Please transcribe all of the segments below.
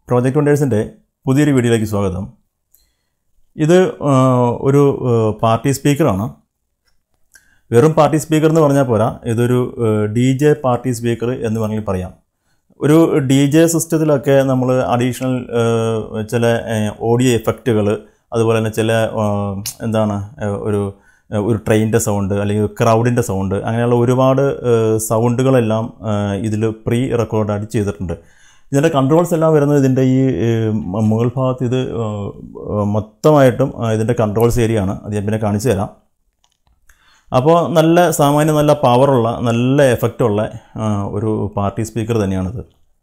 Project വണ്ടേഴ്സിൻ്റെ പുതിയൊരു വീഡിയോയിലേക്ക് സ്വാഗതം ഇത് ആ, ഒരു ആ, പാർട്ടി സ്പീക്കറാണ് വെറും പാർട്ടി സ്പീക്കർ എന്ന് പറഞ്ഞാൽ പോരാ ഇതൊരു ഡി ജെ പാർട്ടി സ്പീക്കർ എന്ന് വേണമെങ്കിൽ പറയാം ഒരു ഡി ജെ സിസ്റ്റത്തിലൊക്കെ നമ്മൾ അഡീഷണൽ ചില ഓഡിയോ എഫക്റ്റുകൾ അതുപോലെ തന്നെ ചില ആ, എന്താണ് ആ, ഒരു ഒരു ട്രെയിനിൻ്റെ സൗണ്ട് അല്ലെങ്കിൽ ക്രൗഡിൻ്റെ സൗണ്ട് അങ്ങനെയുള്ള ഒരുപാട് സൗണ്ടുകളെല്ലാം ഇതിൽ പ്രീ റെക്കോർഡായിട്ട് ചെയ്തിട്ടുണ്ട് ഇതിൻ്റെ കൺട്രോൾസ് എല്ലാം വരുന്നത് ഇതിൻ്റെ ഈ ഏഹ്, മ- മുകൾ ഭാഗത്ത് ഇത് ഏഹ്, ഏഹ്, മൊത്തമായിട്ടും ആ, ഇതിൻ്റെ കൺട്രോൾസ് ഏരിയ ആണ് അത് ഞാൻ പിന്നെ കാണിച്ചു തരാം അപ്പോൾ നല്ല സാമാന്യം നല്ല പവറുള്ള നല്ല എഫക്റ്റുള്ള ആ, ഒരു പാർട്ടി സ്പീക്കർ തന്നെയാണിത്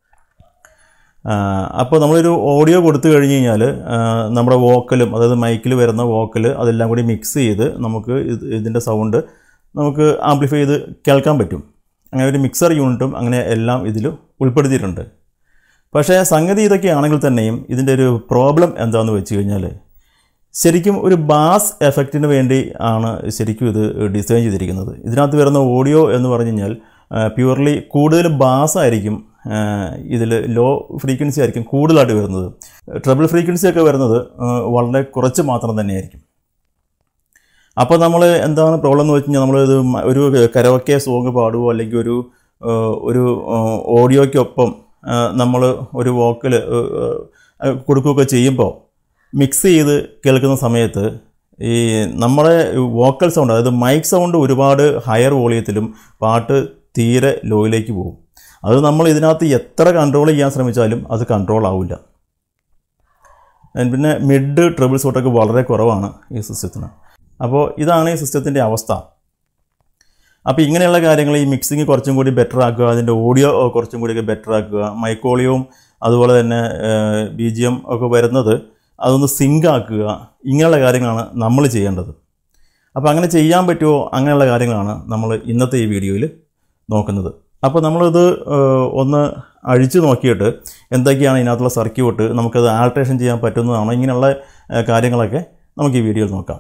അപ്പോൾ നമ്മളൊരു ഓഡിയോ കൊടുത്തു കഴിഞ്ഞ് കഴിഞ്ഞാൽ നമ്മുടെ വോക്കലും അതായത് മൈക്കിൽ വരുന്ന വോക്കൽ അതെല്ലാം കൂടി മിക്സ് ചെയ്ത് നമുക്ക് ഇത് ഇതിൻ്റെ സൗണ്ട് നമുക്ക് ആംപ്ലിഫൈ ചെയ്ത് കേൾക്കാൻ പറ്റും അങ്ങനെ ഒരു മിക്സർ യൂണിറ്റും അങ്ങനെ എല്ലാം ഇതിൽ ഉൾപ്പെടുത്തിയിട്ടുണ്ട് പക്ഷേ സംഗതി ഇതൊക്കെ ആണെങ്കിൽ തന്നെയും ഇതിൻ്റെ ഒരു പ്രോബ്ലം എന്താണെന്ന് വെച്ച് കഴിഞ്ഞാൽ ശരിക്കും ഒരു ബാസ് എഫക്റ്റിന് വേണ്ടി ആണ് ശരിക്കും ഇത് ഡിസൈൻ ചെയ്തിരിക്കുന്നത് ഇതിനകത്ത് വരുന്ന ഓഡിയോ എന്ന് പറഞ്ഞു കഴിഞ്ഞാൽ പ്യുവർലി കൂടുതൽ ബാസ് ആയിരിക്കും ഇതിൽ ലോ ഫ്രീക്വൻസി ആയിരിക്കും കൂടുതലായിട്ട് വരുന്നത് ട്രബിൾ ഫ്രീക്വൻസി ഒക്കെ വരുന്നത് ആ, വളരെ കുറച്ച് മാത്രം തന്നെയായിരിക്കും അപ്പോൾ നമ്മൾ എന്താണ് പ്രോബ്ലം എന്ന് വെച്ച് കഴിഞ്ഞാൽ നമ്മൾ ഇത് മ- ഒരു കരോക്കെ സോങ് പാടുകയോ അല്ലെങ്കിൽ ഒരു ആ, ഒരു ആ, ഓഡിയോയ്ക്കൊപ്പം നമ്മൾ ഒരു വോക്കൽ കൊടുക്കുകയൊക്കെ ചെയ്യുമ്പോൾ മിക്സ് ചെയ്ത് കേൾക്കുന്ന സമയത്ത് ഈ നമ്മുടെ വോക്കൽ സൗണ്ട് അതായത് മൈക്ക് സൗണ്ട് ഒരുപാട് ഹയർ വോളിയത്തിലും പാട്ട് തീരെ ലോയിലേക്ക് പോകും അത് നമ്മൾ ഇതിനകത്ത് എത്ര കൺട്രോൾ ചെയ്യാൻ ശ്രമിച്ചാലും അത് കൺട്രോൾ ആവില്ല പിന്നെ മിഡ് ട്രിബിൾ സോട്ടൊക്കെ വളരെ കുറവാണ് ഈ സിസ്റ്റത്തിന് അപ്പോൾ ഇതാണ് ഈ സിസ്റ്റത്തിൻ്റെ അവസ്ഥ അപ്പോൾ ഇങ്ങനെയുള്ള കാര്യങ്ങൾ ഈ മിക്സിങ് കുറച്ചും കൂടി ബെറ്റർ ആക്കുക അതിൻ്റെ ഓഡിയോ കുറച്ചും കൂടിയൊക്കെ ബെറ്റർ ആക്കുക മൈക്കോളിയവും അതുപോലെ തന്നെ ബി ജി എം ഒക്കെ വരുന്നത് അതൊന്ന് സിങ്ക് ആക്കുക ഇങ്ങനെയുള്ള കാര്യങ്ങളാണ് നമ്മൾ ചെയ്യേണ്ടത് അപ്പോൾ അങ്ങനെ ചെയ്യാൻ പറ്റുമോ അങ്ങനെയുള്ള കാര്യങ്ങളാണ് നമ്മൾ ഇന്നത്തെ ഈ വീഡിയോയിൽ നോക്കുന്നത് അപ്പോൾ നമ്മളിത് ഏഹ്, ഒന്ന് അഴിച്ചു നോക്കിയിട്ട് എന്തൊക്കെയാണ് ഇതിനകത്തുള്ള സർക്യൂട്ട് നമുക്കത് ആൾട്രേഷൻ ചെയ്യാൻ പറ്റുന്നതാണോ ഇങ്ങനെയുള്ള ഏഹ്, കാര്യങ്ങളൊക്കെ നമുക്ക് ഈ വീഡിയോയിൽ നോക്കാം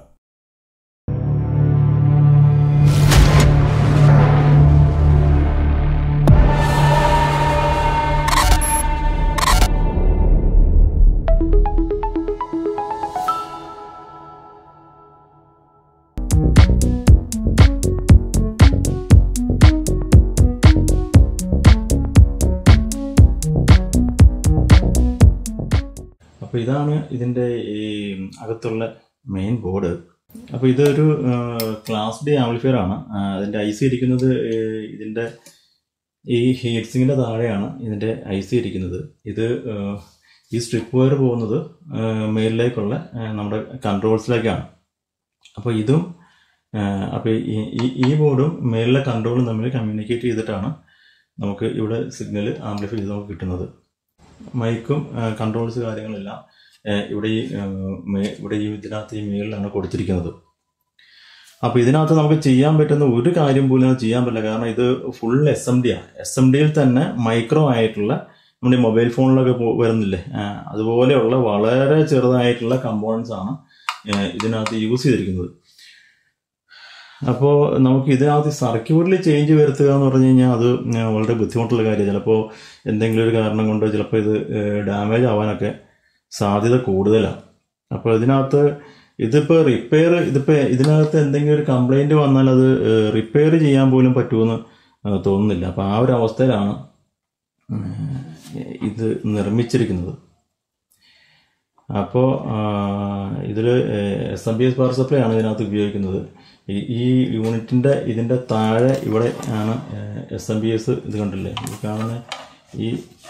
അപ്പോൾ ഇതാണ് ഇതിൻ്റെ ഈ അകത്തുള്ള മെയിൻ ബോർഡ് അപ്പോൾ ഇതൊരു ക്ലാസ് ഡി ആംപ്ലിഫയർ ആണ് ആ, അതിൻ്റെ ഐ സി ഇരിക്കുന്നത് ഏഹ്, ഇതിൻ്റെ ഈ ഹീറ്റ്സിങ്ങിൻ്റെ താഴെയാണ് ഇതിൻ്റെ ഐ സി ഇരിക്കുന്നത് ഇത് ഏഹ്, ഈ സ്ട്രിപ്പ് വയർ പോകുന്നത് ഏഹ്, മേളിലേക്കുള്ള ഏഹ്, നമ്മുടെ കൺട്രോൾസിലേക്കാണ് അപ്പോൾ ഇതും ഏഹ്, അപ്പോൾ ഈ ഈ- ഈ ബോർഡും മേളിലെ കൺട്രോളും തമ്മിൽ കമ്മ്യൂണിക്കേറ്റ് ചെയ്തിട്ടാണ് നമുക്ക് ഇവിടെ സിഗ്നൽ ആംപ്ലിഫൈ ചെയ്ത് നമുക്ക് കിട്ടുന്നത് മൈക്കും കൺട്രോൾസ് കാര്യങ്ങളെല്ലാം ഏഹ്, ഇവിടെ ഈ ഏഹ്, മേ- ഇവിടെ ഈ ഇതിനകത്ത് ഈ മേളിലാണ് കൊടുത്തിരിക്കുന്നത് അപ്പോൾ ഇതിനകത്ത് നമുക്ക് ചെയ്യാൻ പറ്റുന്ന ഒരു കാര്യം പോലും അത് ചെയ്യാൻ പറ്റില്ല കാരണം ഇത് ഫുൾ എസ് എം ഡി ആണ് എസ് എം ഡിയിൽ തന്നെ മൈക്രോ ആയിട്ടുള്ള നമ്മുടെ മൊബൈൽ ഫോണിലൊക്കെ പോ- വരുന്നില്ലേ ആ, അതുപോലെയുള്ള വളരെ ചെറുതായിട്ടുള്ള കമ്പോണൻസ് ആണ് ഏഹ്, ഇതിനകത്ത് യൂസ് ചെയ്തിരിക്കുന്നത് അപ്പോൾ നമുക്ക് ഇതിനകത്ത് സർക്യൂട്ടിൽ ചേഞ്ച് വരുത്തുക എന്ന് പറഞ്ഞു കഴിഞ്ഞാൽ അത് ഏഹ്, വളരെ ബുദ്ധിമുട്ടുള്ള കാര്യമാണ് ചിലപ്പോൾ എന്തെങ്കിലും ഒരു കാരണം കൊണ്ട് ചിലപ്പോൾ ഇത് ഡാമേജ് ആവാനൊക്കെ സാധ്യത കൂടുതലാണ് അപ്പോൾ ഇതിനകത്ത് ഇതിപ്പോൾ റിപ്പയർ ഇതിപ്പോൾ ഇതിനകത്ത് എന്തെങ്കിലും ഒരു കംപ്ലൈൻറ്റ് വന്നാൽ അത് റിപ്പയർ ചെയ്യാൻ പോലും പറ്റുമെന്ന് ഏഹ്, തോന്നുന്നില്ല അപ്പോൾ ആ ഒരു അവസ്ഥയിലാണ് ഏഹ്, ഇത് നിർമ്മിച്ചിരിക്കുന്നത് അപ്പോൾ ഇതിൽ S M B S power supply ആണ് ഇതിനകത്ത് ഉപയോഗിക്കുന്നത് ഈ ഈ യൂണിറ്റിൻ്റെ ഇതിൻ്റെ താഴെ ഇവിടെ ആണ് എസ് എം ബി എസ് ഇത് കണ്ടില്ലേ ഈ കാണുന്ന ഈ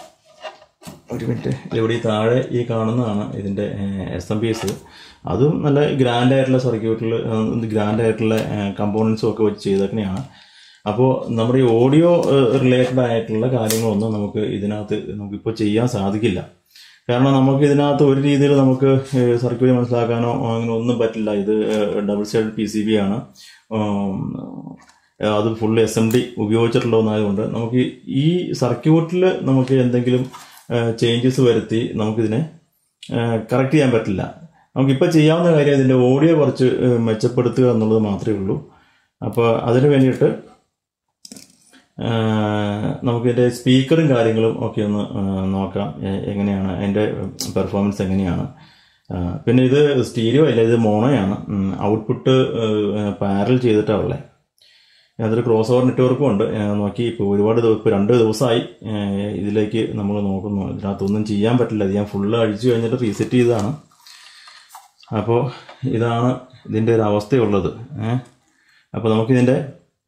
ഒരു മിനിറ്റ് ഇവിടെ ഈ താഴെ ഈ കാണുന്നതാണ് ഇതിൻ്റെ എസ് എം ബി എസ് അതും നല്ല ഗ്രാൻഡ് ആയിട്ടുള്ള സർക്യൂട്ടിൽ ഗ്രാൻഡ് ആയിട്ടുള്ള കമ്പോണൻസും ഒക്കെ വെച്ച് ചെയ്തേക്കണെയാണ് അപ്പോൾ നമ്മുടെ ഈ ഓഡിയോ റിലേറ്റഡ് ആയിട്ടുള്ള കാര്യങ്ങളൊന്നും നമുക്ക് ഇതിനകത്ത് നമുക്കിപ്പോൾ ചെയ്യാൻ സാധിക്കില്ല കാരണം നമുക്ക് ഇതിനകത്ത് ഒരു രീതിയിൽ നമുക്ക് സർക്യൂട്ട് മനസ്സിലാക്കാനോ അങ്ങനെ ഒന്നും പറ്റില്ല ഇത് double side P C B ആണ് ഉം, അത് ഫുൾ എസ് എം ഡി ഉപയോഗിച്ചിട്ടുള്ള ഒന്നായതുകൊണ്ട് നമുക്ക് ഈ സർക്യൂട്ടിൽ നമുക്ക് എന്തെങ്കിലും ചേഞ്ചസ് വരുത്തി നമുക്കിതിനെ കറക്റ്റ് ചെയ്യാൻ പറ്റില്ല നമുക്കിപ്പോൾ ചെയ്യാവുന്ന കാര്യം ഇതിൻ്റെ ഓഡിയോ കുറച്ച് ഏഹ്, മെച്ചപ്പെടുത്തുക എന്നുള്ളത് മാത്രമേ ഉള്ളൂ അപ്പോൾ അതിന് വേണ്ടിയിട്ട് നമുക്കിതിൻ്റെ സ്പീക്കറും കാര്യങ്ങളും ഒക്കെ ഒന്ന് ആ, നോക്കാം എ- എങ്ങനെയാണ് അതിൻ്റെ പെർഫോമൻസ് എങ്ങനെയാണ് ആ, പിന്നെ ഇത് സ്റ്റീരിയോ അല്ല ഇത് മോണോയാണ് ഔട്ട്പുട്ട് പാരൽ ചെയ്തിട്ടാണ് ഉള്ളത് അതൊരു ക്രോസ് ഓവർ നെറ്റ്വർക്കും ഉണ്ട് ആ, നോക്കി ഇപ്പോൾ ഒരുപാട് ദിവസം ഇപ്പോൾ രണ്ട് ദിവസമായി ആ, ഇതിലേക്ക് നമ്മൾ നോക്കുന്നു ഇതിനകത്തൊന്നും ചെയ്യാൻ പറ്റില്ല ഇത് ഞാൻ ഫുള്ള് അഴിച്ചു കഴിഞ്ഞിട്ട് റീസെറ്റ് ചെയ്തതാണ് അപ്പോൾ ഇതാണ് ഇതിൻ്റെ ഒരു അവസ്ഥയുള്ളത് ഏഹ് അപ്പോൾ നമുക്കിതിൻ്റെ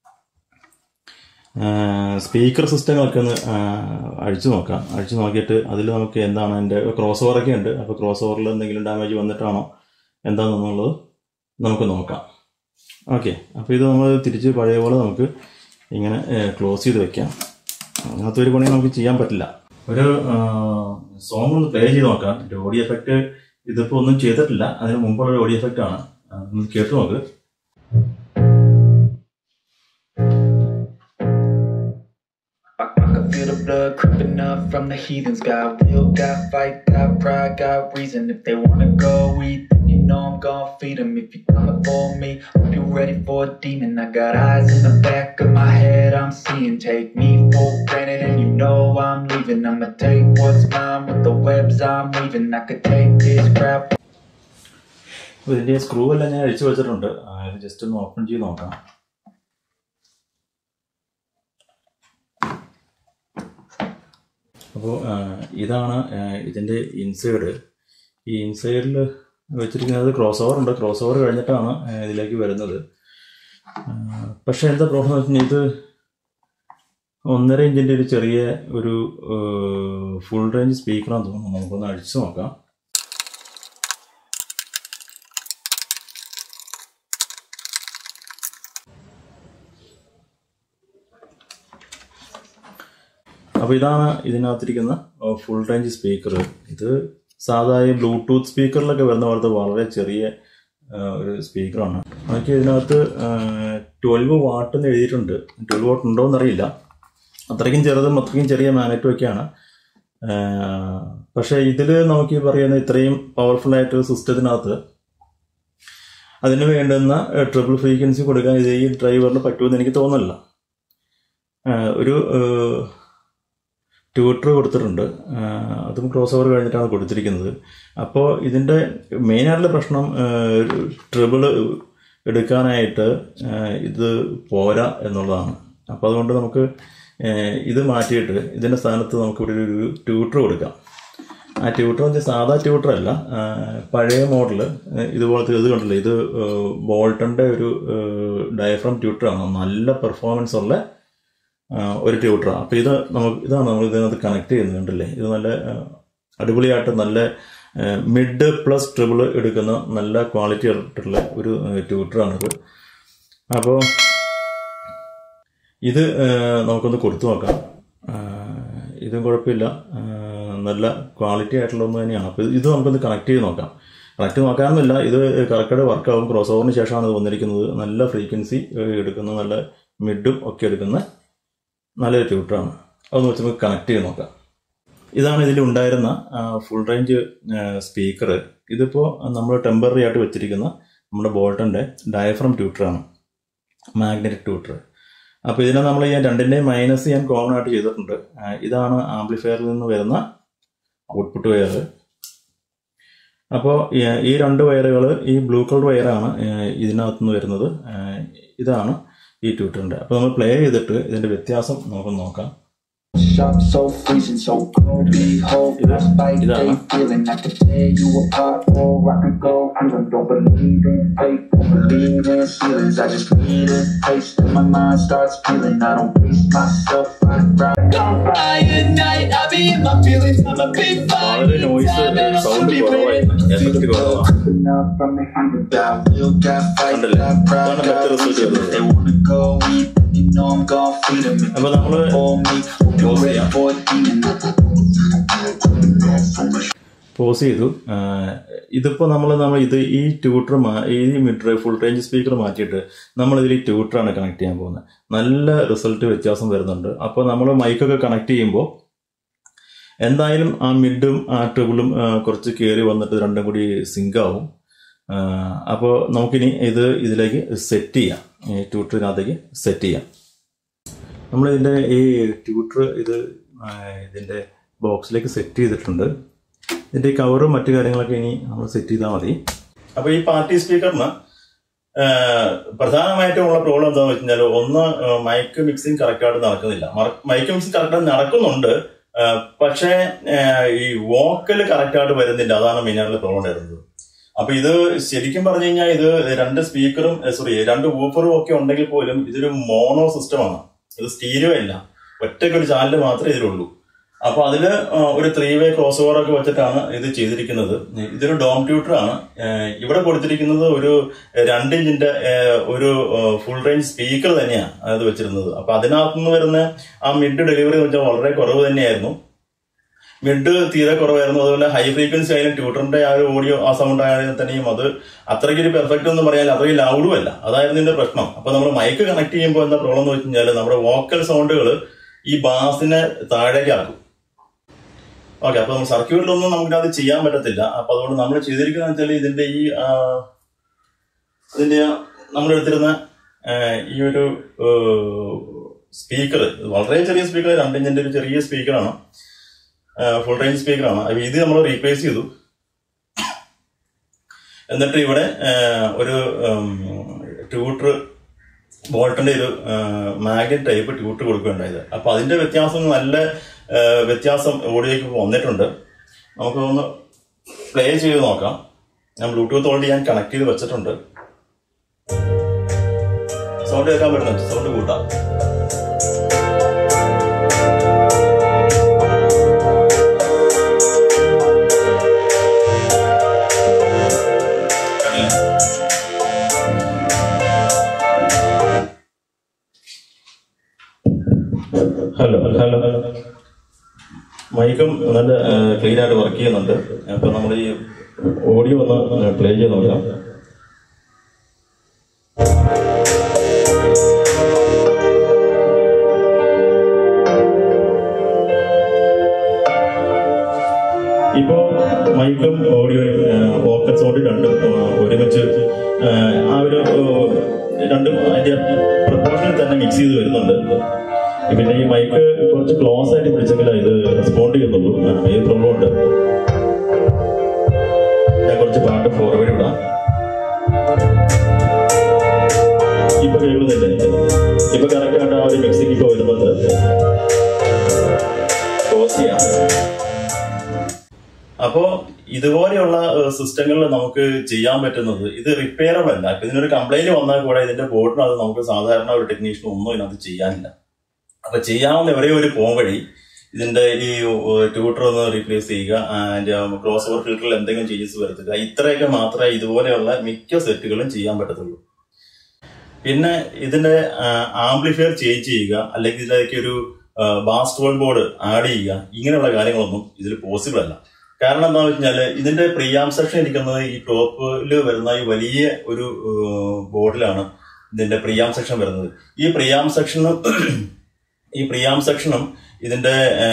സ്പീക്കർ സിസ്റ്റങ്ങളൊക്കെ ഒന്ന് ആ, അഴിച്ചു നോക്കാം അഴിച്ചു നോക്കിയിട്ട് അതിൽ നമുക്ക് എന്താണ് അതിൻ്റെ ക്രോസ് ഓവറൊക്കെ ഉണ്ട് അപ്പോൾ ക്രോസ് ഓവറിൽ എന്തെങ്കിലും ഡാമേജ് വന്നിട്ടാണോ എന്താണെന്നുള്ളത് നമുക്ക് നോക്കാം ഓക്കെ അപ്പോൾ ഇത് നമ്മൾ തിരിച്ച് പഴയ പോലെ നമുക്ക് ഇങ്ങനെ ക്ലോസ് ചെയ്ത് വെക്കാം അതിനകത്ത് ഒരു പണി നമുക്ക് ചെയ്യാൻ പറ്റില്ല ഒരു സോങ് ഒന്ന് പ്ലേ ചെയ്ത് നോക്കാം ഇതിൻ്റെ ഓഡിയോ എഫക്റ്റ് ഇതിപ്പോൾ ഒന്നും ചെയ്തിട്ടില്ല അതിന് മുമ്പുള്ള ഒരു ഓഡിയോ എഫക്റ്റ് ആണ് ഒന്ന് കേട്ട് നോക്ക് I, I can feel the blood creeping up from the heathens. Got will, got fight, got pride, got reason. If they wanna go eat, then you know I'm gonna feed them. If you're coming for me, hope you're ready for a demon. I got eyes in the back of my head, I'm seeing. Take me for granted, and you know I'm leaving. I'ma take what's mine with the webs I'm weaving. I could take this crap. അപ്പോൾ ഇതിൻ്റെ screw എല്ലാം ഞാൻ അഴിച്ചു വെച്ചിട്ടുണ്ട് ആ, ഇത് just ഒന്ന് open ചെയ്ത് നോക്കാം അപ്പോൾ ഇതാണ് ആ, ഇതിൻ്റെ ഇൻസൈഡ് ഈ ഇൻസൈഡിൽ വെച്ചിരിക്കുന്നത് ക്രോസ് ഓവർ ഉണ്ട് ക്രോസ് ഓവർ കഴിഞ്ഞിട്ടാണ് ആ, ഇതിലേക്ക് വരുന്നത് ആ, പക്ഷേ എന്താ പ്രോബ്ലം എന്ന് വെച്ച് കഴിഞ്ഞാൽ ഇത് ഒന്നര ഇഞ്ചിൻ്റെ ഒരു ചെറിയ ഒരു ഫുൾ റേഞ്ച് സ്പീക്കറാണെന്ന് തോന്നുന്നു നമുക്കൊന്ന് അഴിച്ചു നോക്കാം അപ്പോൾ ഇതാണ് ഇതിനകത്തിരിക്കുന്ന ഫുൾ റേഞ്ച് സ്പീക്കർ ഇത് സാധാരണ ബ്ലൂടൂത്ത് സ്പീക്കറിലൊക്കെ വരുന്ന പോലത്തെ വളരെ ചെറിയ ആ, ഒരു സ്പീക്കറാണ് നമുക്ക് ഇതിനകത്ത് ട്വൽവ് വാട്ട് എന്ന് എഴുതിയിട്ടുണ്ട് ട്വൽവ് വാട്ട് ഉണ്ടോ എന്നറിയില്ല അത്രയ്ക്കും ചെറുതും അത്രയ്ക്കും ചെറിയ മാഗ്നറ്റും ഒക്കെയാണ് ആ, പക്ഷേ ഇതിൽ നമുക്ക് ഈ പറയുന്ന ഇത്രയും പവർഫുൾ ആയിട്ട് സിസ്റ്റത്തിനകത്ത് അതിന് വേണ്ടുന്ന ട്രിപ്പിൾ ഫ്രീക്വൻസി കൊടുക്കാൻ ഇത് ഈ ഡ്രൈവറിന് പറ്റുമെന്ന് എനിക്ക് തോന്നുന്നില്ല ആ, ഒരു ട്യൂട്ടർ കൊടുത്തിട്ടുണ്ട് ആ, അതും ക്രോസ് ഓവർ കഴിഞ്ഞിട്ടാണ് കൊടുത്തിരിക്കുന്നത് അപ്പോൾ ഇതിൻ്റെ മെയിനായിട്ടുള്ള പ്രശ്നം ട്രിബിൾ എടുക്കാനായിട്ട് ആ, ഇത് പോരാ എന്നുള്ളതാണ് അപ്പോൾ അതുകൊണ്ട് നമുക്ക് ആ, ഇത് മാറ്റിയിട്ട് ഇതിൻ്റെ സ്ഥാനത്ത് നമുക്ക് ഇവിടെ ഒരു ട്യൂട്ടർ കൊടുക്കാം ആ ട്യൂട്ടർ എന്ന് വെച്ചാൽ സാധാ ട്യൂട്ടർ അല്ല ആ, പഴയ മോഡൽ ഇതുപോലത്തെ ഇത് കണ്ടില്ലേ ഇത് ബോൾട്ടൻ്റെ ഒരു ഡയഫ്രം ട്യൂട്ടറാണ് നല്ല പെർഫോമൻസ് ഉള്ള ആ, ഒരു ട്യൂട്ടറാണ് അപ്പോൾ ഇത് നമുക്ക് ഇതാണ് നമ്മൾ ഇതിനകത്ത് കണക്ട് ചെയ്യുന്നത് കണ്ടില്ലേ ഇത് നല്ല ആ, അടിപൊളിയായിട്ട് നല്ല മിഡ് പ്ലസ് ട്രിബിൾ എടുക്കുന്ന നല്ല ക്വാളിറ്റി ആയിട്ടുള്ള ഒരു ട്യൂട്ടറാണിത് അപ്പോൾ ഇത് ആ, നമുക്കൊന്ന് കൊടുത്തു നോക്കാം ആ, ഇതും കുഴപ്പമില്ല ആ, നല്ല ക്വാളിറ്റി ആയിട്ടുള്ള ഒന്ന് തന്നെയാണ് അപ്പോൾ ഇത് നമുക്കൊന്ന് കണക്ട് ചെയ്ത് നോക്കാം കണക്ട് നോക്കാമെന്നില്ല ഇത് കറക്റ്റായിട്ട് വർക്കാവും ക്രോസ് ഓവറിന് ശേഷമാണ് ഇത് വന്നിരിക്കുന്നത് നല്ല ഫ്രീക്വൻസി എടുക്കുന്ന നല്ല മിഡും ഒക്കെ എടുക്കുന്ന നല്ലൊരു ട്യൂട്ടറാണ് അതൊന്ന് വെച്ച് നമുക്ക് കണക്ട് ചെയ്ത് നോക്കാം ഇതാണ് ഇതിൽ ഉണ്ടായിരുന്ന ഫുൾ റേഞ്ച് സ്പീക്കർ ഇതിപ്പോൾ നമ്മൾ ടെമ്പററി ആയിട്ട് വെച്ചിരിക്കുന്ന നമ്മുടെ ബോൾട്ടൻ്റെ ഡയഫ്രം ട്യൂട്ടറാണ് മാഗ്നറ്റിക് ട്യൂട്ടർ അപ്പോൾ ഇതിനെ നമ്മൾ ഞാൻ രണ്ടിൻ്റെയും മൈനസ് ഞാൻ കോമൺ ആയിട്ട് ചെയ്തിട്ടുണ്ട് ആ, ഇതാണ് ആംപ്ലിഫയറിൽ നിന്ന് വരുന്ന ഔട്ട്പുട്ട് വയർ അപ്പോൾ ഈ രണ്ട് വയറുകൾ ഈ ബ്ലൂ കളർ വയറാണ് ഇതിനകത്ത് നിന്ന് വരുന്നത് ആ, ഇതാണ് ഈ ട്യൂട്ടറിൻ്റെ അപ്പോൾ നമ്മൾ പ്ലേ ചെയ്തിട്ട് ഇതിൻ്റെ വ്യത്യാസം നമുക്ക് നോക്കാം Shop so freezing, so cold, behold, Yeah. frostbite Yeah. they feeling. I could tear you apart, or I could go through them. Don't believe in fate, don't believe in ceilings. I just need a taste, and my mind starts feeling. I don't pace myself, I ride. Don't fly at night, I be in my feelings. I'm a big വളരെ noise sound കുറവായി effect കുറവാണ് Enough from the hundred got will, got fight, കണ്ടില്ലേ? got pride, ഇതാണ് got മറ്റൊരു reason. സുഖം. If they wanna go eat, you know I'm gonna feed them. If അപ്പോൾ you നമ്മള് for me, hope you're Close ready ചെയ്യാം. for a demon. Pause ചെയ്തു ആഹ് ഇതിപ്പോൾ നമ്മൾ നമ്മൾ ഇത് ഈ ട്യൂട്ടർ മാ ഈ മിഡ് ഫുൾ റേഞ്ച് സ്പീക്കർ മാറ്റിയിട്ട് നമ്മൾ ഇതിൽ ഈ ട്യൂട്ടറാണ് കണക്ട് ചെയ്യാൻ പോകുന്നത് നല്ല റിസൾട്ട് വ്യത്യാസം വരുന്നുണ്ട് അപ്പോൾ നമ്മൾ മൈക്കൊക്കെ കണക്ട് ചെയ്യുമ്പോൾ എന്തായാലും ആ മിഡും ആ ട്രിബിളും കുറച്ച് കയറി വന്നിട്ട് രണ്ടും കൂടി സിങ്ക് ആവും അപ്പോൾ നമുക്കിനി ഇത് ഇതിലേക്ക് സെറ്റ് ചെയ്യാം ഈ ട്യൂട്ടറിനകത്തേക്ക് സെറ്റ് ചെയ്യാം നമ്മൾ ഇതിൻ്റെ ഈ ട്യൂട്ടർ ഇത് ആ, ഇതിൻ്റെ ബോക്സിലേക്ക് സെറ്റ് ചെയ്തിട്ടുണ്ട് ഇതിൻ്റെ ഈ കവറും മറ്റു കാര്യങ്ങളൊക്കെ ഇനി നമ്മൾ സെറ്റ് ചെയ്താൽ മതി അപ്പോൾ ഈ പാർട്ടി സ്പീക്കറിന് പ്രധാനമായിട്ടും ഉള്ള പ്രോബ്ലം എന്താണെന്ന് വെച്ച് കഴിഞ്ഞാൽ ഒന്ന് മൈക്ക് മിക്സിംഗ് കറക്റ്റായിട്ട് നടക്കുന്നില്ല മൈക്ക് മിക്സിംഗ് കറക്റ്റായിട്ട് നടക്കുന്നുണ്ട് ആ, പക്ഷേ ആ, ഈ വോക്കൽ കറക്റ്റായിട്ട് വരുന്നില്ല അതാണ് മെയിനായിട്ടുള്ള പ്രോബ്ലം വരുന്നത് അപ്പൊ ഇത് ശരിക്കും പറഞ്ഞു കഴിഞ്ഞാൽ ഇത് രണ്ട് സ്പീക്കറും സോറി രണ്ട് വൂഫറും ഒക്കെ ഉണ്ടെങ്കിൽ പോലും ഇതൊരു മോണോ സിസ്റ്റമാണ് ഇത് സ്റ്റീരിയോ അല്ല ഒറ്റയ്ക്ക് ഒരു ചാനൽ മാത്രമേ ഇതിലുള്ളൂ അപ്പൊ അതില് ആ, ഒരു ത്രീ വേ ക്രോസ് ഓവർ ഒക്കെ വെച്ചിട്ടാണ് ഇത് ചെയ്തിരിക്കുന്നത് ഇതൊരു ഡോം ട്യൂട്ടർ ആണ് ഏഹ് ഇവിടെ കൊടുത്തിരിക്കുന്നത് ഒരു രണ്ട് ഇഞ്ചിന്റെ ഏഹ് ഒരു ഫുൾ റേഞ്ച് സ്പീക്കർ തന്നെയാണ് അത് വെച്ചിരുന്നത് അപ്പൊ അതിനകത്തുനിന്ന് വരുന്ന ആ മിഡ് ഡെലിവറി എന്ന് വെച്ചാൽ വളരെ കുറവ് തന്നെയായിരുന്നു മിഡ് തീരെ കുറവായിരുന്നു അതുപോലെ ഹൈ ഫ്രീക്വൻസി ആയാലും ട്യൂട്ടറിന്റെ ആ ഒരു ഓഡിയോ ആ സൗണ്ട് ആയാലും തന്നെയും അത് അത്രയ്ക്ക് ഒരു പെർഫെക്റ്റ് എന്ന് പറയാൻ അത്രയും ലൗഡും അല്ല അതായിരുന്നു ഇതിന്റെ പ്രശ്നം അപ്പൊ നമ്മൾ മൈക്ക് കണക്ട് ചെയ്യുമ്പോൾ എന്താ പ്രോബ്ലം എന്ന് വെച്ച് കഴിഞ്ഞാൽ നമ്മുടെ വോക്കൽ സൗണ്ടുകൾ ഈ ബാസിനെ താഴേക്ക് ആക്കും ഓക്കെ അപ്പൊ നമ്മൾ സർക്യൂട്ടിലൊന്നും നമുക്ക് അത് ചെയ്യാൻ പറ്റത്തില്ല അപ്പൊ അതുകൊണ്ട് നമ്മൾ ചെയ്തിരിക്കുന്നത് വെച്ചാൽ ഇതിന്റെ ഈ ആ, ഇതിന്റെ ആ നമ്മൾ എടുത്തിരുന്ന ആ, ഈ ഒരു സ്പീക്കർ വളരെ ചെറിയ സ്പീക്കർ രണ്ട് ഇഞ്ചിന്റെ ഒരു ചെറിയ സ്പീക്കറാണ് ഫുൾ റേഞ്ച് സ്പീക്കറാണ് അപ്പൊ ഇത് നമ്മൾ റീപ്ലേസ് ചെയ്തു എന്നിട്ട് ഇവിടെ ആ, ഒരു ട്യൂട്ടർ ബോൾട്ടിന്റെ ഒരു മാഗ്നറ്റ് ടൈപ്പ് ട്യൂട്ടർ കൊടുക്കുകയുണ്ടായത് അപ്പൊ അതിന്റെ വ്യത്യാസം നല്ല ആ, വ്യത്യാസം ഓഡിയോയ്ക്ക് വന്നിട്ടുണ്ട് നമുക്കൊന്ന് പ്ലേ ചെയ്ത് നോക്കാം ഞാൻ ബ്ലൂടൂത്ത് ഓൾറെഡി ഞാൻ കണക്ട് ചെയ്ത് വെച്ചിട്ടുണ്ട് സൗണ്ട് കേൾക്കാൻ പറ്റുന്നുണ്ട് സൗണ്ട് കൂട്ടാം ഹലോ ഹലോ മൈക്കും നല്ല ക്ലീൻ ആയിട്ട് വർക്ക് ചെയ്യുന്നുണ്ട് അപ്പൊ നമ്മൾ ഈ ഓഡിയോ ഒന്ന് പ്ലേ ചെയ്ത് നോക്കാം ഇപ്പോ മൈക്കും ഓഡിയോയും ഫോക്കസ് ഓഡിയോ രണ്ടും ആ, ഒരുമിച്ച് ആ, ആ ഒരു ആ, രണ്ടും അതിന്റെ പ്രപ്പോർഷനിൽ തന്നെ മിക്സ് ചെയ്ത് വരുന്നുണ്ട് പിന്നെ ഈ മൈക്ക് കുറച്ച് ക്ലോസ് ആയിട്ട് പിടിച്ചെങ്കിലേ ഇത് റെസ്പോണ്ട് ചെയ്യുന്നുള്ളൂ ആ, ഈ പ്രോബ്ലം ഉണ്ട് ഞാൻ കുറച്ച് പാട്ട് ഫോർവേഡ് ഇടാം ഇപ്പൊ കേൾക്കുന്നില്ലേ ഇപ്പൊ കറക്റ്റ് ആയിട്ട് ആ ഒരു മിക്സിംഗ് ഇപ്പൊ വരുന്നുണ്ട് ക്ലോസ് ചെയ്യാം അപ്പോ ഇതുപോലെയുള്ള സിസ്റ്റങ്ങളിൽ നമുക്ക് ചെയ്യാൻ പറ്റുന്നത് ഇത് റിപ്പയറബിൾ അല്ല ഇപ്പൊ ഇതിനൊരു കംപ്ലൈന്റ് വന്നാൽ കൂടെ ഇതിന്റെ ബോർഡിനകത്ത് നമുക്ക് സാധാരണ ഒരു ടെക്നീഷ്യൻ ഒന്നും ഇതിനകത്ത് ചെയ്യാനില്ല അപ്പൊ ചെയ്യാവുന്ന ഒരേ ഒരു പോംവഴി ഇതിന്റെ ഈ ട്യൂട്ടർ ഒന്ന് റീപ്ലേസ് ചെയ്യുക അതിന്റെ ക്രോസ് ഓവർ ഫിൽറ്ററിൽ എന്തെങ്കിലും ചേഞ്ചസ് വരുത്തുക ഇത്രയൊക്കെ മാത്രമേ ഇതുപോലെയുള്ള മിക്ക സെറ്റുകളും ചെയ്യാൻ പറ്റത്തുള്ളൂ പിന്നെ ഇതിന്റെ ആംപ്ലിഫയർ ചേഞ്ച് ചെയ്യുക അല്ലെങ്കിൽ ഇതിലേക്ക് ഒരു ബാസ്റ്റോൾ ബോർഡ് ആഡ് ചെയ്യുക ഇങ്ങനെയുള്ള കാര്യങ്ങളൊന്നും ഇതിൽ പോസിബിൾ അല്ല കാരണം എന്താണെന്ന് വെച്ചാൽ ഇതിന്റെ പ്രിയാം സെക്ഷൻ ഇരിക്കുന്നത് ഈ ടോപ്പിൽ വരുന്ന ഈ വലിയ ഒരു ബോർഡിലാണ് ഇതിന്റെ പ്രിയാം സെക്ഷൻ വരുന്നത് ഈ പ്രിയാം സെക്ഷനും ഈ പ്രിയാം സെക്ഷനും ഇതിന്റെ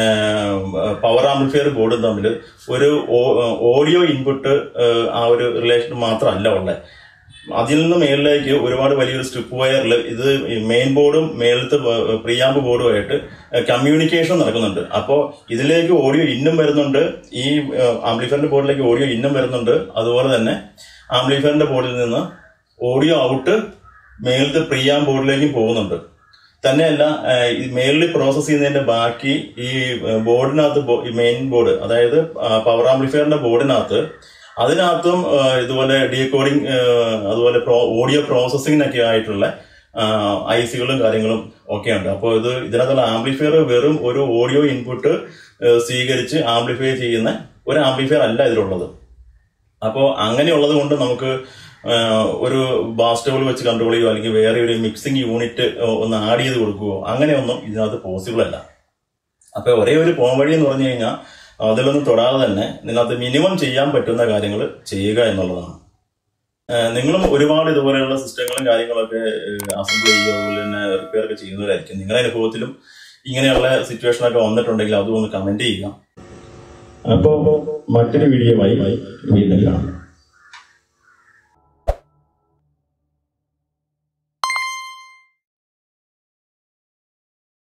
പവർ ആംപ്ലിഫയർ ബോർഡും തമ്മിൽ ഒരു ഓഡിയോ ഇൻപുട്ട് ആ ഒരു റിലേഷൻ മാത്രമല്ല ഉള്ളത് അതിൽ നിന്ന് മേളിലേക്ക് ഒരുപാട് വലിയൊരു സ്ട്രിപ്പ് വയറിൽ ഇത് മെയിൻ ബോർഡും മേളത്തെ പ്രിയാമ്പ് ബോർഡുമായിട്ട് കമ്മ്യൂണിക്കേഷൻ നടക്കുന്നുണ്ട് അപ്പോൾ ഇതിലേക്ക് ഓഡിയോ ഇന്നും വരുന്നുണ്ട് ഈ ആംപ്ലിഫയറിന്റെ ബോർഡിലേക്ക് ഓഡിയോ ഇന്നും വരുന്നുണ്ട് അതുപോലെ തന്നെ ആംപ്ലിഫയറിന്റെ ബോർഡിൽ നിന്ന് ഓഡിയോ ഔട്ട് മേളത്തെ പ്രിയാം ബോർഡിലേക്കും പോകുന്നുണ്ട് തന്നെയല്ല ഈ മേളിൽ പ്രോസസ് ചെയ്യുന്നതിന്റെ ബാക്കി ഈ ബോർഡിനകത്ത് മെയിൻ ബോർഡ് അതായത് പവർ ആംപ്ലിഫയറിന്റെ ബോർഡിനകത്ത് അതിനകത്തും ഇതുപോലെ ഡീകോഡിങ് അതുപോലെ ഓഡിയോ പ്രോസസ്സിങ്ങിനൊക്കെ ആയിട്ടുള്ള ഐ സികളും കാര്യങ്ങളും ഒക്കെ ഉണ്ട് അപ്പോൾ ഇത് ഇതിനകത്തുള്ള ആംപ്ലിഫയർ വെറും ഒരു ഓഡിയോ ഇൻപുട്ട് സ്വീകരിച്ച് ആംപ്ലിഫൈ ചെയ്യുന്ന ഒരു ആംപ്ലിഫയർ അല്ല ഇതിലുള്ളത് അപ്പോൾ അങ്ങനെയുള്ളത് കൊണ്ട് നമുക്ക് ഒരു ബാസ്റ്റബിൾ വെച്ച് കൺട്രോൾ ചെയ്യുകയോ അല്ലെങ്കിൽ വേറെ ഒരു മിക്സിംഗ് യൂണിറ്റ് ഒന്ന് ആഡ് ചെയ്ത് കൊടുക്കുകയോ അങ്ങനെയൊന്നും ഇതിനകത്ത് പോസിബിൾ അല്ല അപ്പൊ ഒരേ ഒരു പോം വഴി എന്ന് പറഞ്ഞു കഴിഞ്ഞാൽ അതിലൊന്നും തൊടാതെ തന്നെ ഇതിനകത്ത് മിനിമം ചെയ്യാൻ പറ്റുന്ന കാര്യങ്ങൾ ചെയ്യുക എന്നുള്ളതാണ് നിങ്ങളും ഒരുപാട് ഇതുപോലെയുള്ള സിസ്റ്റങ്ങളും കാര്യങ്ങളൊക്കെ അസംബിൾ ചെയ്യുക അതുപോലെ തന്നെ റിപ്പയർ ഒക്കെ ചെയ്യുന്നവരായിരിക്കും നിങ്ങളുടെ അനുഭവത്തിലും ഇങ്ങനെയുള്ള സിറ്റുവേഷൻ ഒക്കെ വന്നിട്ടുണ്ടെങ്കിൽ അതും ഒന്ന് കമന്റ് ചെയ്യുക അപ്പോൾ മറ്റൊരു വീഡിയോയുമായി വീണ്ടും കാണാം